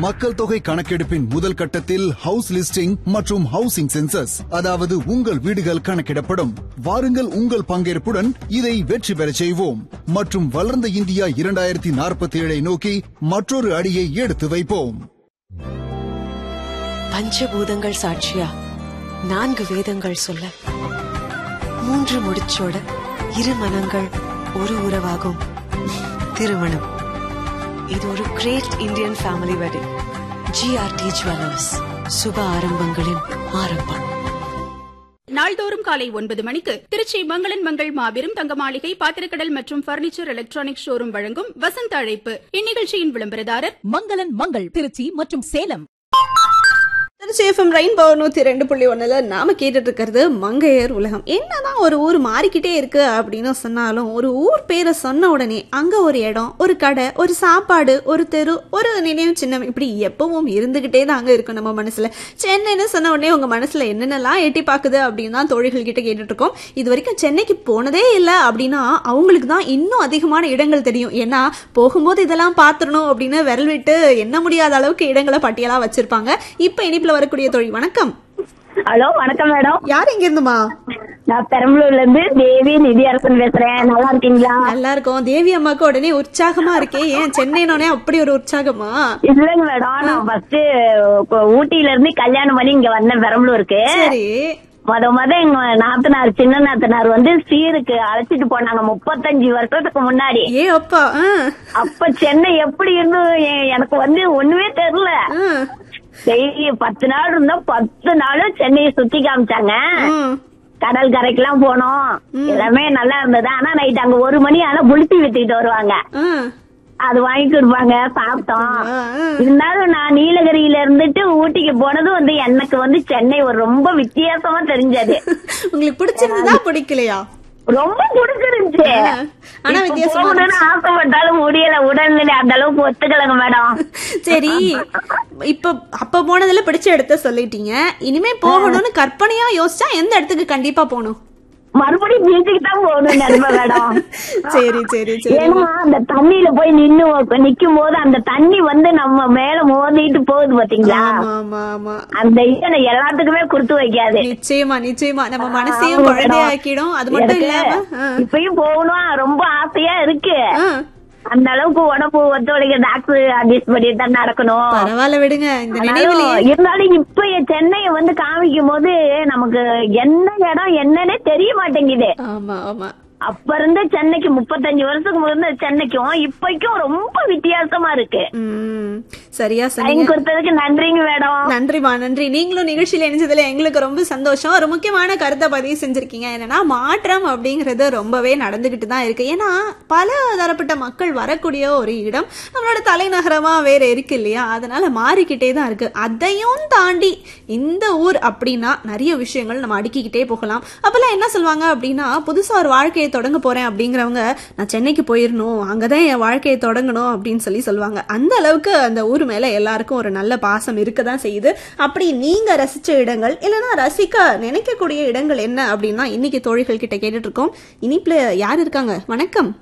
மக்கள் தொகை கணக்கெடுப்பின் முதல் கட்டத்தில் ஹவுஸ் லிஸ்டிங் மற்றும் ஹவுசிங் சென்சஸ் அதாவது உங்கள் வீடுகள் கணக்கிடப்படும் வாருங்கள் உங்கள் பங்கேற்புடன் இதை வெற்றி பெறச் செய்வோம் மற்றும் வளர்ந்த இந்தியா இரண்டாயிரத்தி நாற்பத்தி ஏழை நோக்கி மற்றொரு அடியை எடுத்து வைப்போம் பஞ்சபூதங்கள் சாட்சியா நான்கு வேதங்கள் சொல்ல மூன்று முடிச்சோட இரு மனங்கள் ஒரு உறவாகும் திருமணம் இது ஒரு great Indian family wedding GRT jewellers சுப ஆரம்பங்களின் ஆரம்பம் நாள்தோறும் காலை ஒன்பது மணிக்கு திருச்சி மங்களன் மங்கள் மாபெரும் தங்க மாளிகை பாத்திரக்கடல் மற்றும் பர்னிச்சர் எலக்ட்ரானிக் ஷோரூம் வழங்கும் வசந்த அழைப்பு இந்நிகழ்ச்சியின் விளம்பரதாரர் மங்களன் மங்கள் திருச்சி மற்றும் சேலம் திருச்சி எஃப்எம் ரெயின்போ நூற்றி ரெண்டு புள்ளி ஒன்றில் நாம கேட்டுட்டு இருக்கிறது மங்கையர் உலகம் என்னதான் ஒரு ஊர் மாறிக்கிட்டே இருக்கு அப்படின்னு சொன்னாலும் ஒரு ஊர் பேரை சொன்ன உடனே அங்கே ஒரு இடம் ஒரு கடை ஒரு சாப்பாடு ஒரு தெரு ஒரு நினைவு சின்னம் இப்படி எப்பவும் இருந்துகிட்டே தாங்க இருக்கும் நம்ம மனசுல சென்னைன்னு சொன்ன உடனே உங்க மனசுல என்னென்னலாம் எட்டி பார்க்குது அப்படின்னு தான் தோழிகள் கிட்ட கேட்டுட்டு இருக்கோம் இது வரைக்கும் சென்னைக்கு போனதே இல்லை அப்படின்னா அவங்களுக்கு தான் இன்னும் அதிகமான இடங்கள் தெரியும் ஏன்னா போகும்போது இதெல்லாம் பார்த்துடணும் அப்படின்னு விரல் விட்டு எண்ண முடியாத அளவுக்கு இடங்களை பட்டியலா வச்சிருப்பாங்க இப்ப இனிப்புல வரக்கூடிய தோழி வணக்கம் ஹலோ வணக்கம் மேடம் யார் இங்க இருந்துமா நான் பெரம்பலூர்ல இருந்து தேவி நிதி அரசன் பேசுறேன் நல்லா இருக்கீங்களா நல்லா இருக்கும் தேவி அம்மாக்கு உடனே உற்சாகமா இருக்கே ஏன் சென்னைனோடனே அப்படி ஒரு உற்சாகமா இல்லைங்க மேடம் நான் ஃபர்ஸ்ட் ஊட்டியில இருந்து கல்யாணம் பண்ணி இங்க வந்தேன் பெரம்பலூருக்கு சரி முத முத எங்க நாத்தனார் சின்ன நாத்தனார் வந்து சீருக்கு அழைச்சிட்டு போனாங்க முப்பத்தஞ்சு வருஷத்துக்கு முன்னாடி ஏ அப்பா ஆ, அப்ப சென்னை எப்படி இருந்து எ- எனக்கு வந்து ஒண்ணுமே தெரியல ஆ, டெய்லி பத்து நாள் இருந்தோம் பத்து நாளும் சென்னையை சுத்தி காமிச்சாங்க ம். கடல் கரைக்கெல்லாம் போனோம் எல்லாமே நல்லா இருந்தது ஆனா நைட் அங்க ஒரு மணி ஆனா புளிச்சி வித்துக்கிட்டு வருவாங்க ஆ, அது வாங்கி கொடுப்பாங்க சாப்பிட்டோம் ஆ, ஆ. இருந்தாலும் நான் நீலகிரியில இருந்துட்டு ஊட்டிக்கு போனது வந்து எனக்கு வந்து சென்னை ஒரு ரொம்ப வித்தியாசமா தெரிஞ்சது உங்களுக்கு பிடிச்சிருந்ததா பிடிக்கலையா ரொம்ப பிடிச்சிருந்துச்சு ஆ. ஆனா இப்ப வித்தியாசமா போகணும்னு ஆசைப்பட்டாலும் முடியல உடல்நிலை அந்த அளவுக்கு ஒத்துக்கலங்க மேடம் சரி இப்ப அப்ப போனதுல பிடிச்ச இடத்த சொல்லிட்டீங்க இனிமே போகணும்னு கற்பனையா யோசிச்சா எந்த இடத்துக்கு கண்டிப்பா போகணும் மறுபடியும் பீச்சுக்கு தான் போகணும் நினைப்பேன் மேடம் சரி சரி சரி ஏன்னா அந்த தண்ணியில போய் நின்னு நிக்கும் போது அந்த தண்ணி வந்து நம்ம மேல மோதிட்டு போகுது பாத்தீங்களா ஆமா ஆமா ஆமா அந்த இதை எல்லாத்துக்குமே கொடுத்து வைக்காது நிச்சயமா நிச்சயமா நம்ம மனசையும் ஆமா, குழந்தையாக்கிடும் அது மட்டும் எனக்கு இல்லாம ஆ, இப்பயும் போகணும் ரொம்ப ஆசையா இருக்கு ஆ, அந்த அளவுக்கு உடம்பு ஒத்துழைக்க டாக்டர் அட்ஜஸ்ட் பண்ணி தான் நடக்கணும் பரவாயில்ல விடுங்க இந்த ஆனாலும் நினைவுலயே இருந்தாலும் இப்ப சென்னையை வந்து காமிக்கும் போது நமக்கு என்ன இடம் என்னன்னே தெரிய மாட்டேங்குது ஆமா ஆமா அப்ப இருந்த சென்னைக்கு முப்பத்தஞ்சு வருஷத்துக்கு முன்ன சென்னைக்கும் இப்பைக்கும் ரொம்ப வித்தியாசமா இருக்கு ம், சரியா டைம் சொன்னீங்க கொடுத்ததுக்கு நன்றிங்க மேடம் நன்றிமா நன்றி நீங்களும் நிகழ்ச்சியில இணைஞ்சதுல எங்களுக்கு ரொம்ப சந்தோஷம் ஒரு முக்கியமான கருத்தை பதிவு செஞ்சிருக்கீங்க என்னன்னா மாற்றம் அப்படிங்கிறது ரொம்பவே நடந்துகிட்டு தான் இருக்கு ஏன்னா பல தரப்பட்ட மக்கள் வரக்கூடிய ஒரு இடம் நம்மளோட தலைநகரமா வேற இருக்கு இல்லையா அதனால மாறிக்கிட்டே தான் இருக்கு அதையும் தாண்டி இந்த ஊர் அப்படின்னா நிறைய விஷயங்கள் நம்ம அடுக்கிக்கிட்டே போகலாம் அப்பெல்லாம் என்ன சொல்லுவாங்க அப்படின்னா புதுசா ஒரு வாழ்க்கையை தொடங்க போறேன் அப்படிங்கிறவங்க நான் சென்னைக்கு போயிடணும் அங்கதான் என் வாழ்க்கையை தொடங்கணும் அப்படின்னு சொல்லி சொல்லுவாங்க அந்த அளவுக்கு அந்த ஊர் மேல எல்லாருக்கும் ஒரு நல்ல பாசம் இருக்க தான் செய்யுது அப்படி நீங்க ரசிச்ச இடங்கள் இல்லைன்னா ரசிக்க நினைக்கக்கூடிய இடங்கள் என்ன அப்படின்னா இன்னைக்கு தோழிகள் கிட்ட கேட்டுட்டு இருக்கோம் இனிப்புல யார் இருக்காங்க வணக்கம்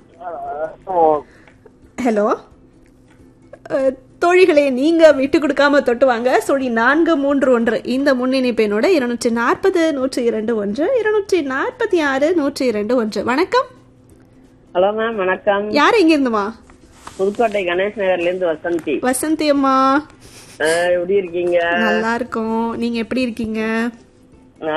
ஹலோ அஹ், தோழிகளே நீங்க விட்டு கொடுக்காம தொட்டுவாங்க சொல்லி நான்கு மூன்று ஒன்று இந்த முன்னிணைப்பெண்ணோட இருநூற்றி நாற்பது நூற்றி இரண்டு ஒன்று இருநூற்றி நாற்பத்தி ஆறு நூற்றி இரண்டு ஒன்று வணக்கம் ஹலோ மேம் வணக்கம் யார் எங்க இருந்துமா புதுக்கோட்டை கணேஷ் நகர்ல இருந்து வசந்தி வசந்தி அம்மா அஹ், எப்படி இருக்கீங்க நல்லா இருக்கோம் நீங்க எப்படி இருக்கீங்க